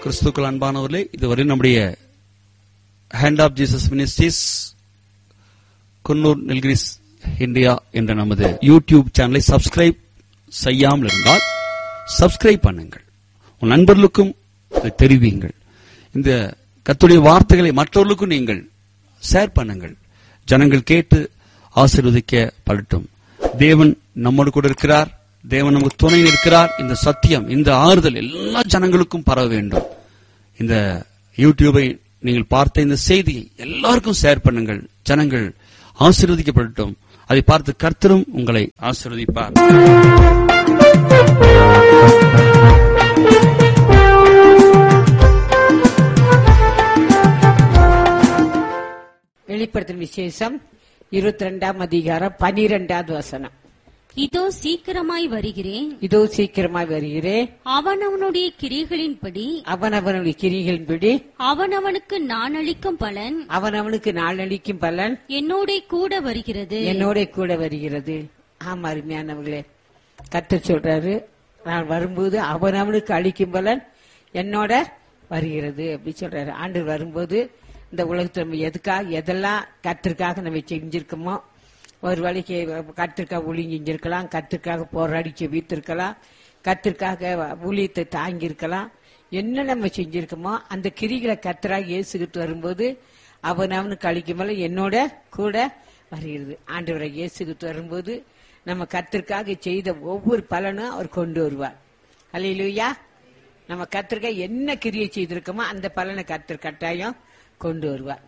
கிறிஸ்துக்கள் அன்பானவர்களே இதுவரை நம்முடைய hand of Jesus ministries Coonoor Nilgiris India என்ற நமது யூடியூப் சேனலை சப்ஸ்கிரைப் செய்யாமல் இருந்தால் சப்ஸ்கிரைப் பண்ணுங்கள் உன் நண்பர்களுக்கும் இதை தெரிவியுங்கள் இந்த கத்துடைய வார்த்தைகளை மற்றவர்களுக்கும் நீங்கள் ஷேர் பண்ணுங்கள் ஜனங்கள் கேட்டு ஆசீர்வதிக்கப்படட்டும் தேவன் நம்மோடு கூட இருக்கிறார் தேவன் நமக்கு துணை இருக்கிறார் இந்த சத்தியம் இந்த ஆறுதல் எல்லா ஜனங்களுக்கும் பரவ வேண்டும் இந்த யூடியூபை நீங்கள் பார்த்த இந்த செய்தியை எல்லாருக்கும் ஷேர் பண்ணுங்கள் ஜனங்கள் ஆசீர்வதிக்கப்படட்டும் அதை பார்த்து கர்த்தரும் உங்களை ஆசீர்வதிப்பார் வெளிப்படுத்தும் விசேஷம் இருபத்தி ரெண்டாம் அதிகாரம் பனிரெண்டாவது வசனம் இதோ சீக்கிரமாய் வருகிறேன் இதோ சீக்கிரமாய் வருகிறேன் அவனவனுடைய கிரிகளின்படி அவனவனுடைய கிரிகளின்படி அவனவனுக்கு நான் அளிக்கும் பலன் அவனவனுக்கு நாளளிக்கும் பலன் என்னோட கூட வருகிறது என்னோட கூட வருகிறது ஆமா அருமையானவர்களே கத்தர் சொல்றாரு நான் வரும்போது அவனவனுக்கு அளிக்கும் பலன் என்னோட வருகிறது அப்படி சொல்றாரு ஆண்டு வரும்போது இந்த உலகத்துல நம்ம எதுக்காக எதெல்லாம் கத்திற்காக நம்ம செஞ்சிருக்கோமோ ஒரு வேலைக்கு கத்திற்காக ஊழி செஞ்சிருக்கலாம் கத்திற்காக போராடி செவித்திருக்கலாம் கத்திற்காக ஊழியத்தை தாங்கி இருக்கலாம் என்ன நம்ம செஞ்சிருக்கோமோ அந்த கிரிகளை கத்தராக இயேசுகிட்டு வரும்போது அவன் அவனுக்கு அளிக்கும் போல என்னோட கூட வருகிறது ஆண்டவரை இயேசுகிட்டு வரும்போது நம்ம கத்திற்காக செய்த ஒவ்வொரு பலனும் அவர் கொண்டு வருவார் அல்லையிலுயா நம்ம கத்திற்காக என்ன கிரியை செய்திருக்கோமோ அந்த பலனை கத்தர் கட்டாயம் கொண்டு வருவார்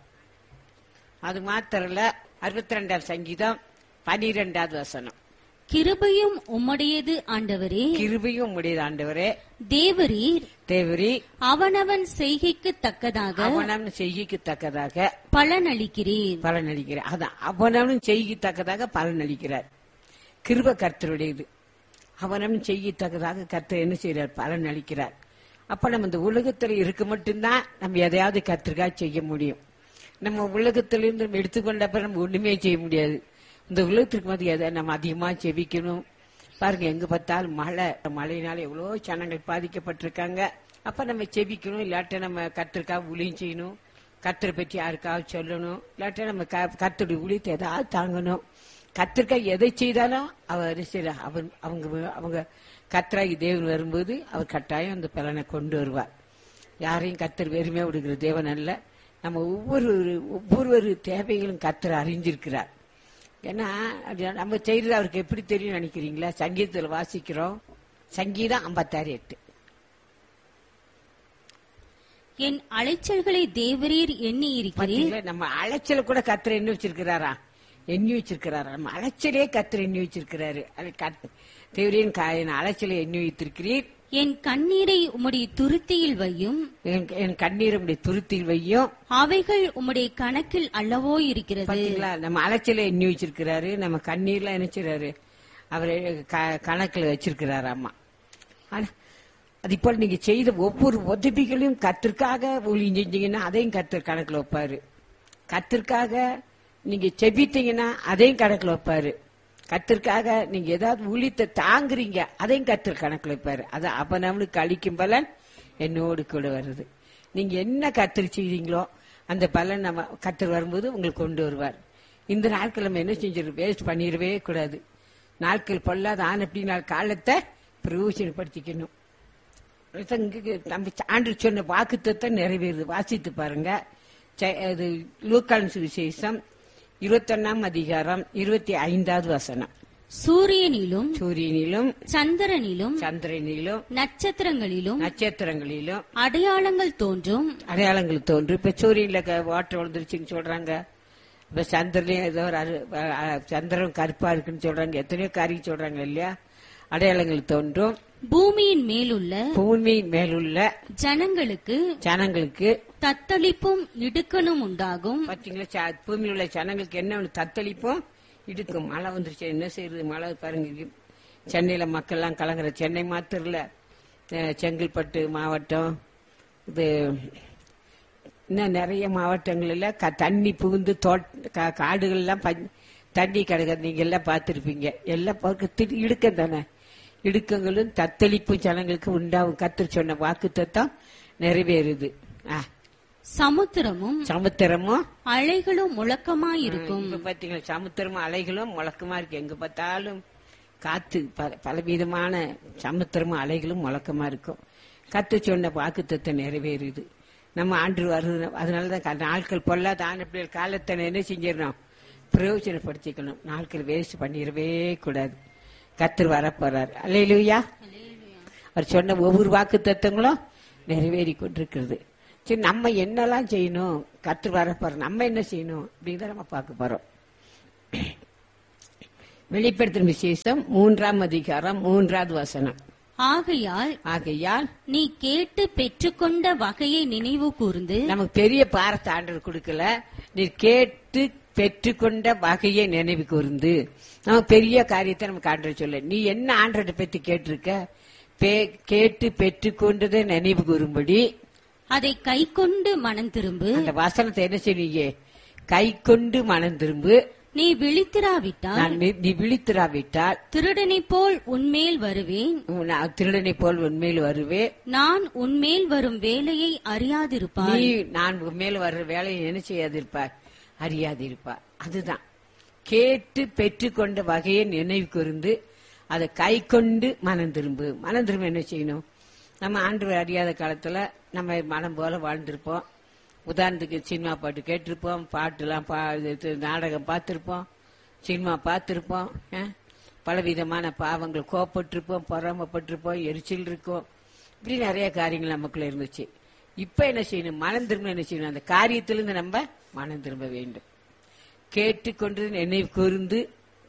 அது மாத்திரல அறுபத்தி ரெண்டாவது சங்கீதம் பனிரெண்டாவது வசனம் கிருபையும் உம்முடையது ஆண்டவரே கிருபையும் உடையது ஆண்டவரே தேவரீர் தேவரி அவனவன் செய்கைக்கு தக்கதாக அவனவன் செய்கைக்கு தக்கதாக பலன் அளிக்கிறீர் பலன் அளிக்கிறார் அதான் அவனவனும் செய்யத்தக்கதாக பலன் அளிக்கிறார் கிருப கர்த்தருடையது அவனவன் செய்யத்தக்கதாக கர்த்தர் என்ன செய்யறார் பலன் அளிக்கிறார் அப்ப நம்ம இந்த உலகத்துல இருக்க மட்டும்தான் நம்ம எதையாவது கர்த்தருக்காக செய்ய முடியும் நம்ம உலகத்திலிருந்து நம்ம எடுத்துக்கொண்ட அப்புறம் நம்ம ஒண்ணுமே செய்ய முடியாது இந்த உலகத்திற்கு மத்திய எதை நம்ம அதிகமா செவிக்கணும் பாருங்க எங்க பார்த்தாலும் மழை மழையினால எவ்வளவோ ஜனங்கள் பாதிக்கப்பட்டிருக்காங்க அப்ப நம்ம செவிக்கணும் இல்லாட்ட நம்ம கத்திற்காக ஊழியம் செய்யணும் கத்தரை பற்றி யாருக்காவது சொல்லணும் இல்லாட்ட நம்ம கத்தருடைய ஊழியத்தை ஏதாவது தாங்கணும் கத்திற்காக எதை செய்தாலும் அவர் சரி அவன் அவங்க அவங்க கத்தராகி தேவன் வரும்போது அவர் கட்டாயம் அந்த பலனை கொண்டு வருவார் யாரையும் கத்தர் வெறுமையா விடுகிற தேவன் அல்ல நம்ம ஒவ்வொரு ஒவ்வொரு தேவைகளும் கத்தர் அறிஞ்சிருக்கிறார் ஏன்னா அது நம்ம செய்யறது அவருக்கு எப்படி தெரியும் நினைக்கிறீங்களா சங்கீதத்தில் வாசிக்கிறோம் சங்கீதம் ஐம்பத்தாறு எட்டு என் அலைச்சல்களை தேவரீர் எண்ணி இருக்கிறீர் பாத்தீங்களா நம்ம அலைச்சல கூட கத்தர் எண்ணி வச்சிருக்கிறாரா எண்ணி வச்சிருக்கிறாரா நம்ம அலைச்சலே கத்தர் எண்ணி வச்சிருக்கிறாரு அது கத்- தேவரின் கா- என் அலைச்சலை எண்ணி வைத்திருக்கிறீர் என் கண்ணீரை உம்முடைய துருத்தியில் வையும் என் என் கண்ணீர் உடைய துருத்தில் வையும் அவைகள் உம்முடைய கணக்கில் அல்லவோ இருக்கிறது பாத்தீங்களா நம்ம அலைச்சலை எண்ணி வச்சிருக்கிறாரு நம்ம கண்ணீர்லாம் நினைச்சிறாரு அவரை க- கணக்குல வச்சிருக்கிறாரு அம்மா ஆனா அது இப்போ நீங்க செய்த ஒவ்வொரு உதவிகளையும் கத்திற்காக ஊழியம் செஞ்சீங்கன்னா அதையும் கத்தர் கணக்குல வைப்பாரு கத்திற்காக நீங்க செபித்தீங்கன்னா அதையும் கணக்குல வைப்பாரு கத்திற்காக நீங்க ஏதாவது ஊழியத்தை தாங்குறீங்க அதையும் கத்தர் கணக்குல வைப்பாரு அது அப்ப நம்மளுக்கு அளிக்கும் பலன் என்னோடு கூட வருது நீங்க என்ன கத்தர் செய்றீங்களோ அந்த பலன் நம்ம கத்தர் வரும்போது உங்களுக்கு கொண்டு வருவார் இந்த நாட்கள் நம்ம என்ன செஞ்சிரு வேஸ்ட் பண்ணிடவே கூடாது நாட்கள் பொல்லாத ஆன அப்படி நாள் காலத்தை பிரயோஜனப்படுத்திக்கணும் அதான் இங்க நம்ம ஆண்டு சொன்ன வாக்குத்தத்தை நிறைவேறுது வாசித்து பாருங்க ச- அது லூக்கான் சுவிசேஷம் இருபத்தொன்னாம் அதிகாரம் இருபத்தி ஐந்தாவது வசனம் சூரியனிலும் சூரியனிலும் சந்திரனிலும் சந்திரனிலும் நட்சத்திரங்களிலும் நட்சத்திரங்களிலும் அடையாளங்கள் தோன்றும் அடையாளங்கள் தோன்றும் இப்ப சூரியன்ல க- வாட்டர் விழுந்துருச்சுன்னு சொல்றாங்க இப்ப சந்திரனையும் ஏதோ ஒரு அரு- அ- அ- சந்திரன் கருப்பா இருக்குன்னு சொல்றாங்க எத்தனையோ காரியம் சொல்றாங்க இல்லையா அடையாளங்கள் தோன்றும் பூமியின் மேலுள்ள பூமியின் மேலுள்ள ஜனங்களுக்கு ஜனங்களுக்கு தத்தளிப்பும் இடுக்கணும் உண்டாகும் பாத்தீங்களா ச- பூமியில் உள்ள ஜனங்களுக்கு என்ன ஒண்ணு தத்தளிப்பும் இடுக்கும் மழை வந்துருச்சு என்ன செய்யுது மழை பாருங்க இது சென்னையில மக்கள் எல்லாம் கலங்குற சென்னை மாத்திரம் இல்ல அஹ், செங்கல்பட்டு மாவட்டம் இது இன்னும் நிறைய மாவட்டங்கள்ல க- தண்ணி புகுந்து தோட் கா- காடுகள்லாம் பஞ்- தண்ணி கிடக்குது நீங்க எல்லாம் பார்த்திருப்பீங்க எல்லாம் பார்க்க இடுக்கம் தானே இடுக்கங்களும் தத்தளிப்பும் ஜனங்களுக்கு உண்டாகும் கத்தர் சொன்ன வாக்கு தத்தம் நிறைவேறுது ஆ, சமுத்திரமும் சமுத்திரமும் அலைகளும் முழக்கமாயிருக்கும் இப்ப பாத்தீங்களா சமுத்திரமும் அலைகளும் முழக்கமா இருக்கு எங்க பார்த்தாலும் காத்து பல பலவிதமான சமுத்திரமும் அலைகளும் முழக்கமா இருக்கும் கத்து சொன்ன வாக்குத்தத்தை நிறைவேறுது நம்ம ஆண்டு வருது அதனாலதான் க- நாட்கள் பொல்லாத ஆண்டு பிள்ளைகள் காலத்தை என்ன செஞ்சிடணும் பிரயோஜனப்படுத்திக்கணும் நாட்கள் வேஸ்ட் பண்ணிடவே கூடாது கத்தர் வரப்போறார் அல்லையிலுயா அவர் சொன்ன ஒவ்வொரு வாக்கு தத்துவங்களும் நிறைவேறி கொண்டிருக்கிறது சரி நம்ம என்னெல்லாம் செய்யணும் கத்து வரப்போறோம் நம்ம என்ன செய்யணும் அப்படிங்கிறத நம்ம பார்க்க போறோம் வெளிப்படுத்தும் விசேஷம் மூன்றாம் அதிகாரம் மூன்றாவது வசனம் ஆகையால் ஆகையால் நீ கேட்டு பெற்றுக்கொண்ட வகையை நினைவு கூர்ந்து நமக்கு பெரிய பாரத்தை ஆண்டவர் கொடுக்கல நீ கேட்டு பெற்றுக்கொண்ட வகையை நினைவு கூர்ந்து நமக்கு பெரிய காரியத்தை நமக்கு ஆண்டவர் சொல்ல நீ என்ன ஆண்டவரை பத்தி கேட்டிருக்க பே- கேட்டு பெற்றுக்கொண்டதை நினைவு கூறும்படி அதை கைக்கொண்டு மனம் திரும்பு அந்த வசனத்தை என்ன செய்வீங்க கை கொண்டு மனம் திரும்பு நீ விழித்திராவிட்டால் நான் நீ- நீ விழித்திராவிட்டால் திருடனைப் போல் உன்மேல் வருவேன் நான் திருடனை போல் உண்மையில் வருவேன் நான் உன்மேல் வரும் வேலையை அறியாதிருப்பாய் நீ நான் உன் மேல வர்ற வேலையை என்ன செய்யாதிருப்பார் அறியாதிருப்பார் அதுதான் கேட்டு பெற்றுக்கொண்ட வகையை நினைவு கூர்ந்து அதை கை கொண்டு மனம் திரும்பு மனம் திரும்ப என்ன செய்யணும் நம்ம ஆண்டு அறியாத காலத்துல நம்ம மனம் போல வாழ்ந்திருப்போம் உதாரணத்துக்கு சினிமா பாட்டு கேட்டிருப்போம் பாட்டுலாம் பா இது நாடகம் பார்த்திருப்போம் சினிமா பார்த்திருப்போம் அஹ், பலவிதமான பாவங்கள் கோப்பட்டிருப்போம் பொறாமப்பட்டிருப்போம் எரிச்சல் இருக்கும் இப்படி நிறைய காரியங்கள் நமக்குள்ள இருந்துச்சு இப்ப என்ன செய்யணும் மனம் திரும்ப என்ன செய்யணும் அந்த காரியத்திலிருந்து நம்ம மனம் திரும்ப வேண்டும் கேட்டுக்கொண்டு நினைவு கூர்ந்து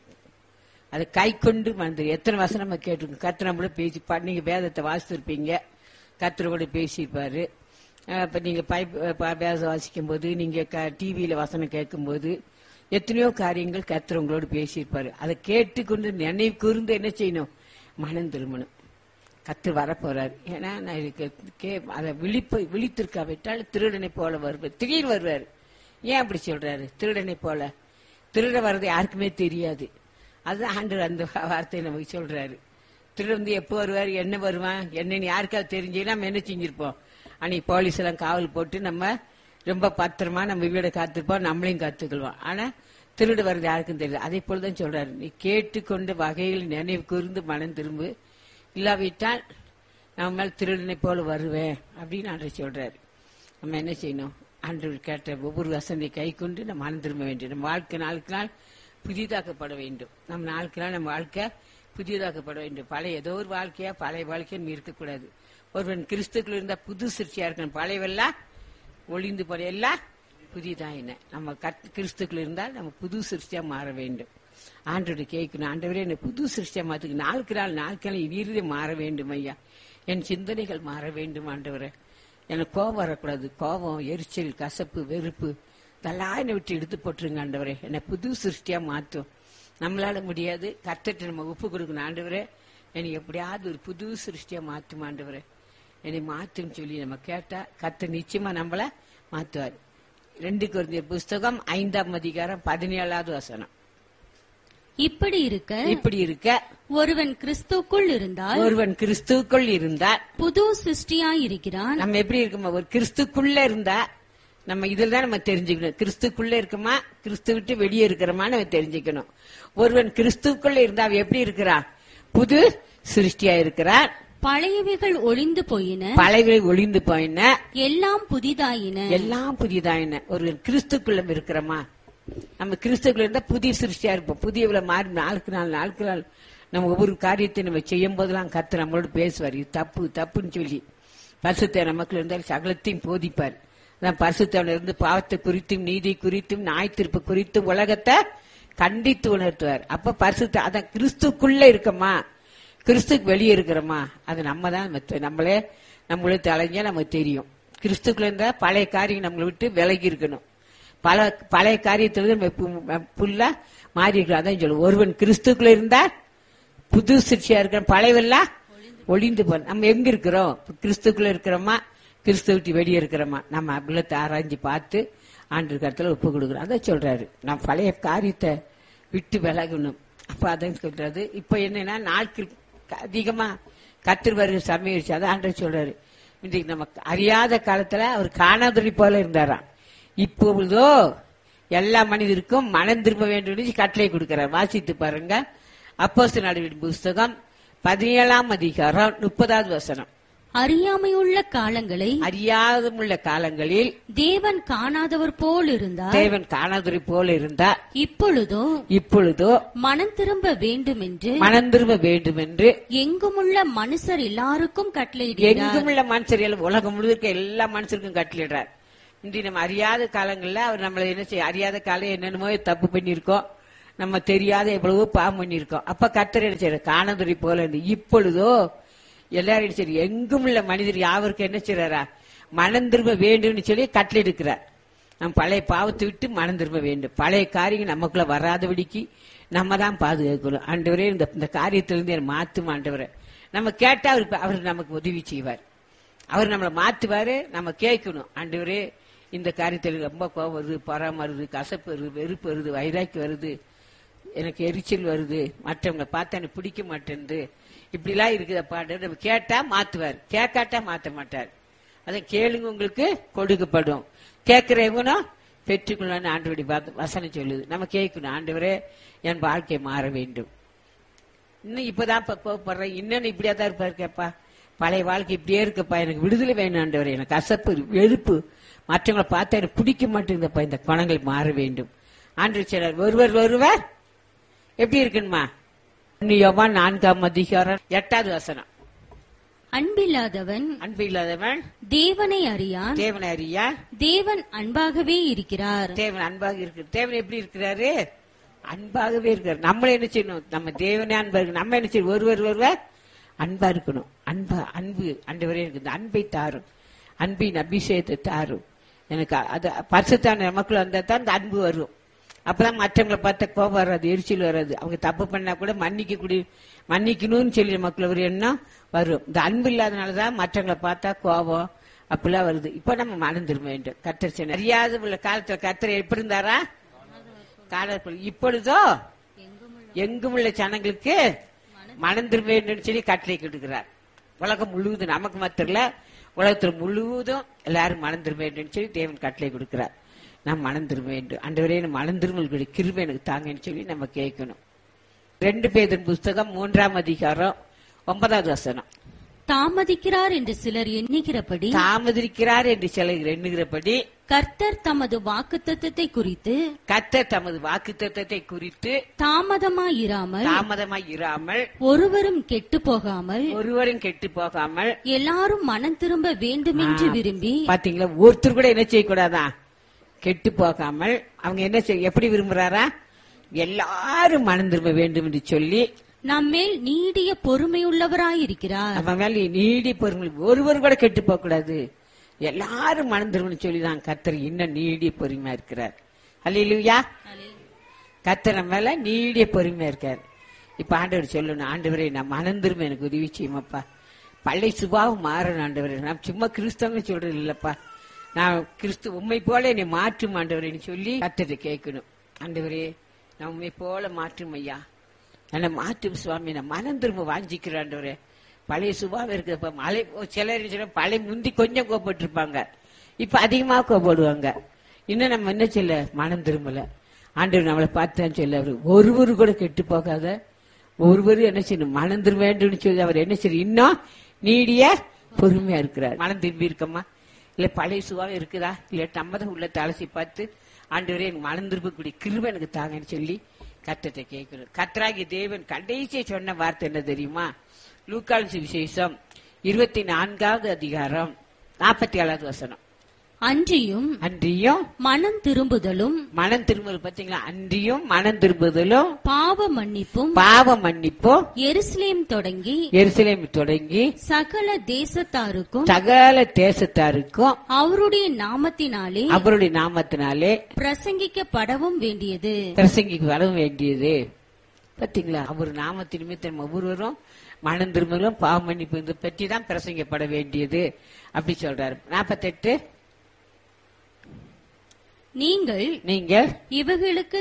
அதை கை கொண்டு மறந்து எத்தனை வருஷம் நம்ம கேட்டிருக்கோம் கத்திர நம்மள பேசி பா- நீங்க வேதத்தை வாசித்திருப்பீங்க கத்திர கூட பேசியிருப்பாரு அஹ் இப்ப நீங்க பைப் ப- வேதம் வாசிக்கும் போது நீங்க டிவியில வசனம் கேட்கும்போது எத்தனையோ காரியங்கள் கத்திர உங்களோடு பேசியிருப்பாரு அதை கேட்டுக்கொண்டு நினைவு கூர்ந்து என்ன செய்யணும் மனம் திரும்பணும் கத்து வரப்போறாரு ஏன்னா நான் இதுக்கு கே அதை விழிப்பு விழித்திருக்காவிட்டால் திருடனை போல வருவார் திடீர் வருவார் ஏன் அப்படி சொல்றாரு திருடனை போல திருட வர்றது யாருக்குமே தெரியாது அதுதான் ஆண்டவர் அந்த வார்த்தையை நமக்கு சொல்றாரு திருடன் வந்து எப்போ வருவார் என்ன வருவான் என்னன்னு யாருக்காவது தெரிஞ்சு நம்ம என்ன செஞ்சிருப்போம் அன்னைக்கு போலீஸ் எல்லாம் காவல் போட்டு நம்ம ரொம்ப பத்திரமா நம்ம வீடை காத்திருப்போம் நம்மளையும் காத்துக்கொள்வோம் ஆனா திருடு வர்றது யாருக்கும் தெரியல அதே போலதான் சொல்றாரு நீ கேட்டுக்கொண்ட வகையில் நினைவு கூர்ந்து மனம் திரும்பு இல்லாவிட்டால் நம்ம மேல் திருடனை போல வருவேன் அப்படின்னு ஆண்டவர் சொல்றாரு நம்ம என்ன செய்யணும் ஆண்டவர் கேட்ட ஒவ்வொரு வசந்தை கை கொண்டு நம்ம மனம் திரும்ப வேண்டும் நம்ம வாழ்க்கை நாளுக்கு நாள் புதிதாக்கப்பட வேண்டும் நம்ம நாளுக்கு நாள் நம்ம வாழ்க்கை புதிதாக்கப்பட வேண்டும் பழைய ஏதோ ஒரு வாழ்க்கையா பழைய வாழ்க்கையா நம்ம இருக்கக்கூடாது ஒருவன் கிறிஸ்துக்குள்ள இருந்தா புது சிற்சியா இருக்கணும் பழையவெல்லாம் ஒளிந்து போற எல்லாம் புதிதான் என்ன நம்ம கர்த்த- கிறிஸ்துக்குள்ள இருந்தால் நம்ம புது சிருஷ்டியா மாற வேண்டும் ஆண்டோட கேட்கணும் ஆண்டவரே என்ன புது சிருஷ்டியா மாத்துக்கு நாளுக்கு நாள் நாளுக்கு நாள் இறுதி மாற வேண்டும் ஐயா என் சிந்தனைகள் மாற வேண்டும் ஆண்டவரே எனக்கு கோபம் வரக்கூடாது கோபம் எரிச்சல் கசப்பு வெறுப்பு இதெல்லாம் என்னை விட்டு எடுத்து போட்டுருங்க ஆண்டவரே என்னை புது சிருஷ்டியா மாற்றும் நம்மளால முடியாது கர்த்தர்ட்ட நம்ம ஒப்பு கொடுக்கணும் ஆண்டவரே என்னை எப்படியாவது ஒரு புது சிருஷ்டியா மாற்றும் ஆண்டவரே என்னை மாத்துன்னு சொல்லி நம்ம கேட்டா கர்த்தர் நிச்சயமா நம்மள மாத்துவார் ரெண்டு குருந்தியர் புஸ்தகம் ஐந்தாம் அதிகாரம் பதினேழாவது வசனம் இப்படி இருக்க இப்படி இருக்க ஒருவன் கிறிஸ்துக்குள் இருந்தால் ஒருவன் கிறிஸ்துக்குள் இருந்தால் புது சிருஷ்டியாயிருக்கிறான் நம்ம எப்படி இருக்கோமா ஒரு கிறிஸ்துக்குள்ள இருந்தா நம்ம இதுல தான் நம்ம தெரிஞ்சுக்கணும் கிறிஸ்துக்குள்ள இருக்கமா கிறிஸ்து விட்டு வெளியே இருக்கிறோமா நம்ம தெரிஞ்சுக்கணும் ஒருவன் கிறிஸ்துக்குள்ள இருந்தா அவன் எப்படி இருக்கிறான் புது சிருஷ்டியா இருக்கிறான் பழையவைகள் ஒளிந்து போயின பழைய ஒளிந்து போயின எல்லாம் புதிதாயின எல்லாம் புதியதாயின ஒரு கிறிஸ்துக்குள்ள இருக்கிறோமா நம்ம கிறிஸ்துக்குள்ள இருந்தா புதிய சிருஷ்டியா இருப்போம் புதியவளை மாறி நாளுக்கு நாள் நாளுக்கு நாள் நம்ம ஒவ்வொரு காரியத்தை நம்ம செய்யும் போதெல்லாம் கத்து நம்மளோட பேசுவார் இது தப்பு தப்புன்னு சொல்லி பரிசுத்த நமக்குள்ள இருந்தால் சகலத்தையும் போதிப்பார் அதான் பரிசுத்தவன இருந்து பாவத்தை குறித்தும் நீதி குறித்தும் நாய் திருப்பு குறித்தும் உலகத்தை கண்டித்து உணர்த்துவார் அப்ப பரிசுத்த அதான் கிறிஸ்துக்குள்ள இருக்கமா கிறிஸ்துக்கு வெளியே இருக்கிறோமா அது நம்ம தான் நம்மளே நம்மளே தலைஞ்சா நமக்கு தெரியும் கிறிஸ்துக்குள்ள இருந்தா பழைய காரியம் நம்மளை விட்டு விலகி இருக்கணும் பல பழைய காரியத்துல நம்ம பு- புல்லா மாறி இருக்கிறோம் அதான் சொல்லுவோம் ஒருவன் கிறிஸ்துக்குள்ள இருந்தா புது சிற்சியா இருக்கிற பழையவெல்லாம் ஒளிந்து போ நம்ம எங்க இருக்கிறோம் கிறிஸ்துக்குள்ள இருக்கிறோமா கிறிஸ்து விட்டு வெளியே இருக்கிறோமா நம்ம உள்ளத்தை ஆராய்ஞ்சு பார்த்து ஆண்டு கருத்துல ஒப்பு கொடுக்குறோம் அதான் சொல்றாரு நான் பழைய காரியத்தை விட்டு விலகணும் அப்ப அதான் சொல்றாரு இப்ப என்னன்னா நாட்கள் அதிகமா கத்திர வருகிற சமயம் அதான் ஆண்டவர் சொல்றாரு இன்றைக்கு நமக்கு அறியாத காலத்துல அவர் காணாதொழி போல இருந்தாராம் இப்பொழுதோ எல்லா மனிதருக்கும் மனம் திரும்ப வேண்டும் என்று கட்டளை கொடுக்கிறார் வாசித்து பாருங்க அப்போஸ்தலர் நடவடிக்கை புஸ்தகம் பதினேழாம் அதிகாரம் முப்பதாவது வசனம் அறியாமையுள்ள காலங்களை அறியாதமுள்ள காலங்களில் தேவன் காணாதவர் போல் இருந்தார் தேவன் காணாதொழி போல இருந்தார் இப்பொழுதோ இப்பொழுதோ மனம் திரும்ப வேண்டும் என்று மனம் திரும்ப வேண்டும் என்று எங்குமுள்ள மனுஷர் எல்லாருக்கும் கட்டளையிடுகிறார் எங்குமுள்ள மனுஷர் எல்லாம் உலகம் முழுக்க எல்லா மனுஷருக்கும் கட்டளிடுறார் இன்று நம்ம அறியாத காலங்கள்ல அவர் நம்மள என்ன செய்ய அறியாத காலம் என்னென்னமோ தப்பு பண்ணியிருக்கோம் நம்ம தெரியாத எவ்வளவோ பாவம் பண்ணியிருக்கோம் அப்ப கத்தர் என்ன செய்யற காணதுரை போல இருந்து இப்பொழுதோ எல்லாரும் என்ன செய்யற எங்கும் உள்ள மனிதர் யாவருக்கும் என்ன செய்யறாரா மனம் திரும்ப வேண்டும்னு சொல்லி கட்டளிடுக்கிறார் நம்ம பழைய பாவத்தை விட்டு மனம் திரும்ப வேண்டும் பழைய காரியம் நமக்குள்ள வராதபடிக்கு நம்ம தான் பாதுகாக்கணும் ஆண்டவரே இந்த இந்த காரியத்திலிருந்து என்னை மாத்தும் ஆண்டவரே நம்ம கேட்டா அவர் அவர் நமக்கு உதவி செய்வார் அவர் நம்மளை மாத்துவாரு நம்ம கேட்கணும் ஆண்டவரே இந்த காரியத்தில் ரொம்ப கோபம் வருது பொறாம வருது கசப்பு வருது வெறுப்பு வருது வைராக்கி வருது எனக்கு எரிச்சல் வருது மற்றவங்களை பார்த்தா எனக்கு பிடிக்க மாட்டேன்து இப்படிலாம் இருக்குதப்பாண்டு நம்ம கேட்டா மாத்துவார் கேட்காட்டா மாத்த மாட்டார் அதை கேளுங்க உங்களுக்கு கொடுக்கப்படும் கேட்கிறவனும் பெற்றுக்கொள்ளணும் ஆண்டவடி வசனம் சொல்லுது நம்ம கேட்கணும் ஆண்டவரே என் வாழ்க்கை மாற வேண்டும் இன்னும் இப்பதான் இப்ப கோவப்படுறேன் இன்னும் இப்படியா தான் இருப்பாரு கேப்பா பழைய வாழ்க்கை இப்படியே இருக்கப்பா எனக்கு விடுதலை வேணும் ஆண்டவரே எனக்கு கசப்பு வெறுப்பு மற்றவங்களை பார்த்தா எனக்கு பிடிக்க மாட்டேங்குதப்பா இந்த குணங்கள் மாற வேண்டும் ஆண்டு சிலர் ஒருவர் ஒருவர் எப்படி இருக்குன்னுமா யோவா நான்காம் அதிகாரம் எட்டாவது வசனம் அன்பில்லாதவன் அன்பு இல்லாதவன் தேவனை அறியான் தேவனை அறியா தேவன் அன்பாகவே இருக்கிறார் தேவன் அன்பாக இருக்கு தேவன் எப்படி இருக்கிறாரு அன்பாகவே இருக்காரு நம்மள என்ன செய்யணும் நம்ம தேவனே அன்பா இருக்கு நம்ம என்ன செய்யணும் ஒருவர் ஒருவர் அன்பா இருக்கணும் அன்பா அன்பு அண்டவரே எனக்கு இந்த அன்பை தாரும் அன்பின் அபிஷேகத்தை தாரும் எனக்கு அது பரிசுத்தான நமக்குள்ள வந்தா தான் இந்த அன்பு வரும் அப்பதான் மற்றவங்களை பார்த்த கோபம் வராது எரிச்சல் வராது அவங்க தப்பு பண்ணா கூட மன்னிக்க கூடிய மன்னிக்கணும்னு சொல்லி நமக்குள்ள ஒரு எண்ணம் வரும் இந்த அன்பு இல்லாதனாலதான் மற்றவங்களை பார்த்தா கோபம் அப்படிலாம் வருது இப்ப நம்ம மனம் திரும்ப வேண்டும் கத்தர் சொன்ன அறியாத உள்ள காலத்துல கத்தர் எப்படி இருந்தாரா காலத்தில் இப்பொழுதோ எங்கும் உள்ள ஜனங்களுக்கு மனம் திரும்ப வேண்டும் சொல்லி கட்டளை கொடுக்கிறார் உலகம் முழுவதும் நமக்கு மாத்திரம் இல்ல உலகத்துல முழுவதும் எல்லாரும் மனம் திரும்ப வேண்டும் சொல்லி தேவன் கட்டளை கொடுக்கிறார் நாம் மனம் திரும்ப வேண்டும் அண்டவரே மனம் திரும்பல் கிருபை எனக்கு தாங்கன்னு சொல்லி நம்ம கேட்கணும் ரெண்டு பேரின் புஸ்தகம் மூன்றாம் அதிகாரம் ஒன்பதாவது வசனம் தாமதிக்கிறார் என்று சிலர் எண்ணுகிறபடி தாமதிக்கிறார் என்று சிலர் எண்ணுகிறபடி கர்த்தர் தமது வாக்குத்தத்தத்தை குறித்து கத்தர் தமது வாக்குத்தத்தத்தை குறித்து தாமதமாயிராமல் தாமதமாய் இராமல் ஒருவரும் கெட்டு போகாமல் ஒருவரும் கெட்டு போகாமல் எல்லாரும் மனம் திரும்ப வேண்டுமென்று விரும்பி பாத்தீங்களா ஒருத்தர் கூட என்ன செய்யக்கூடாதான் கெட்டு போகாமல் அவங்க என்ன செய்ய எப்படி விரும்புறாரா எல்லாரும் மனம் திரும்ப வேண்டும் என்று சொல்லி நம்மேல் நீடிய பொறுமையுள்ளவராயிருக்கிறார் நம்ம மேல நீடி பொறுமை ஒருவர் கூட கெட்டு போக கூடாது எல்லாரும் மனம் திரும்பணும் சொல்லி தான் கத்தர் இன்னும் நீடிய பொறுமையா இருக்கிறார் அல்லையா கத்தர் நம்ம மேல நீடிய பொறுமையா இருக்கார் இப்ப ஆண்டவர் சொல்லணும் ஆண்டவரே நான் மனம் திரும்ப எனக்கு உதவி செய்யுமாப்பா பழைய சுபாவம் மாறணும் ஆண்டவரே நான் சும்மா கிறிஸ்தவங்க சொல்றது இல்லப்பா நான் கிறிஸ்து உண்மை போல என்னை மாற்றும் ஆண்டவரேன்னு சொல்லி கத்தரை கேட்கணும் ஆண்டவரே நான் உண்மை போல மாற்றும் ஐயா என்னை மாற்றும் சுவாமி நான் மனம் திரும்ப வாஞ்சிக்கிறேன் ஆண்டவரே பழைய சுபாவம் இருக்குதுப்பா மழை சிலர் என்ன சொல்றாங்க, பழைய முந்தி கொஞ்சம் கோபப்பட்டிருப்பாங்க இப்ப அதிகமா கோபப்படுவாங்க இன்னும் நம்ம என்ன சொல்ல மனம் திரும்பல ஆண்டவர் நம்மளை பார்த்தான்னு சொல்ல அவரு ஒருவர் கூட கெட்டு போகாத ஒருவரும் என்ன செய்யணும் மனம் திரும்ப வேண்டும்னு சொல்லி அவர் என்ன செய்யணும் இன்னும் நீடிய பொறுமையா இருக்கிறார் மனம் திரும்பி இருக்கம்மா இல்ல பழைய சுபாவம் இருக்குதா இல்ல நம்ம தான் உள்ள தலசி பார்த்து ஆண்டவரே எனக்கு மனம் திரும்பக்கூடிய கிருபை எனக்கு தாங்கன்னு சொல்லி கத்தத்தை கேட்கணும் கத்தராகி தேவன் கடைசியை சொன்ன வார்த்தை என்ன தெரியுமா லூக்கால் விசேஷம் இருபத்தி நான்காவது அதிகாரம் நாற்பத்தி ஏழாவது வசனம் அன்றியும் அன்றியும் மனம் திரும்புதலும் மனம் திரும்புதல் பாத்தீங்களா அன்றியும் மனம் திரும்புதலும் பாவ மன்னிப்பும் பாவ மன்னிப்பும் எருசலேம் தொடங்கி எருசலேம் தொடங்கி சகல தேசத்தாருக்கும் சகல தேசத்தாருக்கும் அவருடைய நாமத்தினாலே அவருடைய நாமத்தினாலே பிரசங்கிக்கப்படவும் வேண்டியது பிரசங்கிக்கு வர வேண்டியது பாத்தீங்களா அவர் நாமத்தின் நிமித்தம் நம்ம ஒவ்வொருவரும் மனம் திரும்பலும் பாவ மன்னிப்பு இதை பற்றி தான் பிரசங்கப்பட வேண்டியது அப்படி சொல்றாரு நாற்பத்தெட்டு நீங்கள் நீங்கள் இவைகளுக்கு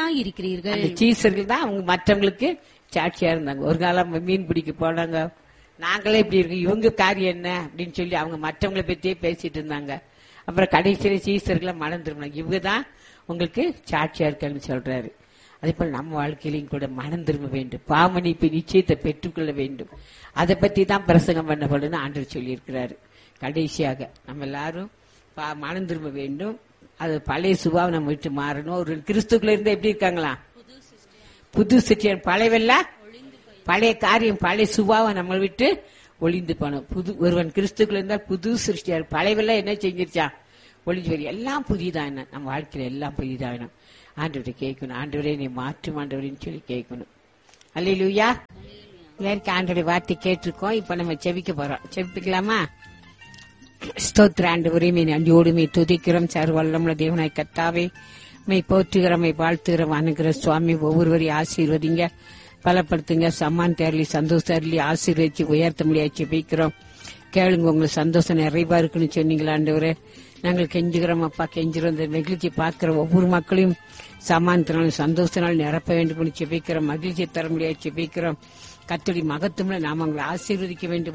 சாட்சிகளாயிருக்கிறீர்கள் அந்த சீசர்கள் தான் அவங்க மற்றவங்களுக்கு சாட்சியா இருந்தாங்க ஒரு காலம் மீன் பிடிக்க போனாங்க நாங்களே இப்படி இருக்கோம் இவங்க காரியம் என்ன அப்படின்னு சொல்லி அவங்க மற்றவங்களை பத்தியே பேசிட்டு இருந்தாங்க அப்புறம் கடைசியில சீசர்களை மனம் திரும்பினாங்க இவங்க தான் உங்களுக்கு சாட்சியா இருக்கான்னு சொல்றாரு அதே போல நம்ம வாழ்க்கையிலையும் கூட மனம் திரும்ப வேண்டும் பாமணிப்பு நிச்சயத்தை பெற்றுக்கொள்ள வேண்டும் அதை பத்தி தான் பிரசங்கம் பண்ணப்படுன்னு ஆண்டவர் சொல்லியிருக்கிறாரு கடைசியாக நம்ம எல்லாரும் பா- மனம் திரும்ப வேண்டும் அது பழைய சுபாவை நம்ம விட்டு மாறணும் ஒரு கிறிஸ்துக்குள்ள இருந்து எப்படி இருக்காங்களா புது சிற்றியன் பழையவல்ல பழைய காரியம் பழைய சுபாவம் நம்ம விட்டு ஒளிந்து போனோம் புது ஒருவன் கிறிஸ்துக்குள்ள இருந்தால் புது சிருஷ்டியார் பழையவெல்லாம் என்ன செஞ்சிருச்சான் ஒளிஞ்சு போய் எல்லாம் புதியதான் என்ன நம்ம வாழ்க்கையில எல்லாம் புதியதாகணும் ஆண்டவரை கேட்கணும் ஆண்டவரே நீ மாற்றும் ஆண்டவரேன்னு சொல்லி கேட்கணும் அல்லையா எல்லாருக்கும் ஆண்டோடைய வார்த்தை கேட்டிருக்கோம் இப்ப நம்ம செவிக்க போறோம் செவிக்கலாமா ஸ்தோத்திர ஆண்டவரே மீ நன்றியோடு மீ துதிக்கிறோம் சார் வல்லமுள்ள தேவனாய் கத்தாவே மை போற்றுகிறோம் மை வாழ்த்துகிறோம் அணுகிற சுவாமி ஒவ்வொருவரையும் ஆசீர்வதிங்க பலப்படுத்துங்க சம்மான் தேரலி சந்தோஷ தேரலி ஆசீர்வதிச்சு உயர்த்த முடியாது ஜெபிக்கிறோம் கேளுங்க உங்களுக்கு சந்தோஷம் நிறைவா இருக்குன்னு சொன்னீங்களா ஆண்டவரே நாங்கள் கெஞ்சுகிறோம் அப்பா கெஞ்சுறோம் இந்த நிகழ்ச்சி பார்க்கிற ஒவ்வொரு மக்களையும் சமானத்தினாலும் சந்தோஷத்தினால் நிரப்ப வேண்டும் ஜெபிக்கிறோம் மகிழ்ச்சி தர முடியாது ஜெபிக்கிறோம் கத்தடி மகத்துவம் நாம உங்களை ஆசீர்வதிக்க வேண்டும்